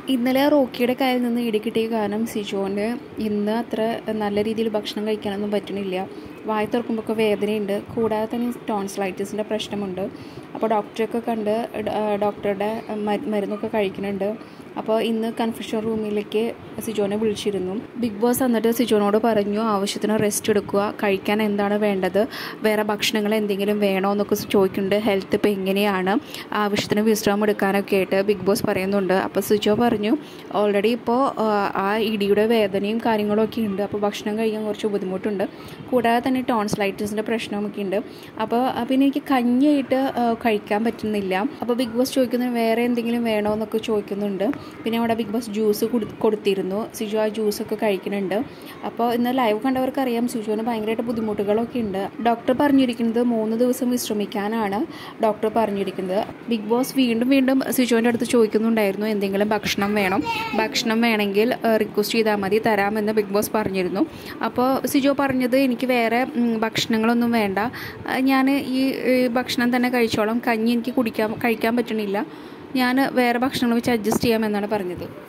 ഇന്നലെ റോക്കിയുടെ കയ്യിൽ നിന്ന് ഇടി കിട്ടിയ കാരണം സിജോന് ഇന്ന് അത്ര നല്ല രീതിയിൽ ഭക്ഷണം കഴിക്കാനൊന്നും പറ്റണില്ല വായ തുറക്കുമ്പോഴൊക്കെ വേദനയുണ്ട് കൂടാതെ തന്നെ ടോൺസിലൈറ്റിസിൻ്റെ പ്രശ്നമുണ്ട് അപ്പോൾ ഡോക്ടറെയൊക്കെ കണ്ട് ഡോക്ടറുടെ മരുന്നൊക്കെ കഴിക്കുന്നുണ്ട് അപ്പോൾ ഇന്ന് കൺഫ്യൂഷൻ റൂമിലേക്ക് സിജോനെ വിളിച്ചിരുന്നു ബിഗ് ബോസ് എന്നിട്ട് സിജോനോട് പറഞ്ഞു ആവശ്യത്തിന് റെസ്റ്റ് എടുക്കുക കഴിക്കാൻ എന്താണ് വേണ്ടത് വേറെ ഭക്ഷണങ്ങൾ എന്തെങ്കിലും വേണോ എന്നൊക്കെ ചോദിക്കുന്നുണ്ട് ഹെൽത്ത് ഇപ്പോൾ എങ്ങനെയാണ് ആവശ്യത്തിന് വിശ്രമം എടുക്കാനൊക്കെ ആയിട്ട് ബിഗ് ബോസ് പറയുന്നുണ്ട് അപ്പോൾ സിജോ പറഞ്ഞു ഓൾറെഡി ഇപ്പോൾ ആ ഇടിയുടെ വേദനയും കാര്യങ്ങളൊക്കെ ഉണ്ട് അപ്പോൾ ഭക്ഷണം കഴിക്കാൻ കുറച്ച് ബുദ്ധിമുട്ടുണ്ട് കൂടാതെ തന്നെ ടോൺസ്ലൈറ്റിസിൻ്റെ പ്രശ്നമൊക്കെ ഉണ്ട് അപ്പോൾ പിന്നെ എനിക്ക് കഞ്ഞിയായിട്ട് കഴിക്കാൻ പറ്റുന്നില്ല അപ്പോൾ ബിഗ് ബോസ് ചോദിക്കുന്നത് വേറെ എന്തെങ്കിലും വേണോ എന്നൊക്കെ ചോദിക്കുന്നുണ്ട് പിന്നെ അവിടെ ബിഗ് ബോസ് ജ്യൂസ് കൊടുത്തിരുന്നു സിജു ആ ജ്യൂസൊക്കെ കഴിക്കുന്നുണ്ട് അപ്പോൾ ഇന്ന് ലൈവ് കണ്ടവർക്ക് അറിയാം സിജുവിന് ഭയങ്കരമായിട്ട് ബുദ്ധിമുട്ടുകളൊക്കെ ഉണ്ട് ഡോക്ടർ പറഞ്ഞിരിക്കുന്നത് മൂന്ന് ദിവസം വിശ്രമിക്കാനാണ് ഡോക്ടർ പറഞ്ഞിരിക്കുന്നത് ബിഗ് ബോസ് വീണ്ടും വീണ്ടും സിജുവിൻ്റെ അടുത്ത് ചോദിക്കുന്നുണ്ടായിരുന്നു എന്തെങ്കിലും ഭക്ഷണം വേണം ഭക്ഷണം വേണമെങ്കിൽ റിക്വസ്റ്റ് ചെയ്താൽ മതി തരാമെന്ന് ബിഗ് ബോസ് പറഞ്ഞിരുന്നു അപ്പോൾ സിജോ പറഞ്ഞത് എനിക്ക് വേറെ ഭക്ഷണങ്ങളൊന്നും വേണ്ട ഞാൻ ഈ ഭക്ഷണം തന്നെ കഴിച്ചോളാം കഞ്ഞി എനിക്ക് കുടിക്കാൻ കഴിക്കാൻ പറ്റണില്ല ഞാൻ വേറെ ഭക്ഷണങ്ങൾ വെച്ച് അഡ്ജസ്റ്റ് ചെയ്യാമെന്നാണ് പറഞ്ഞത്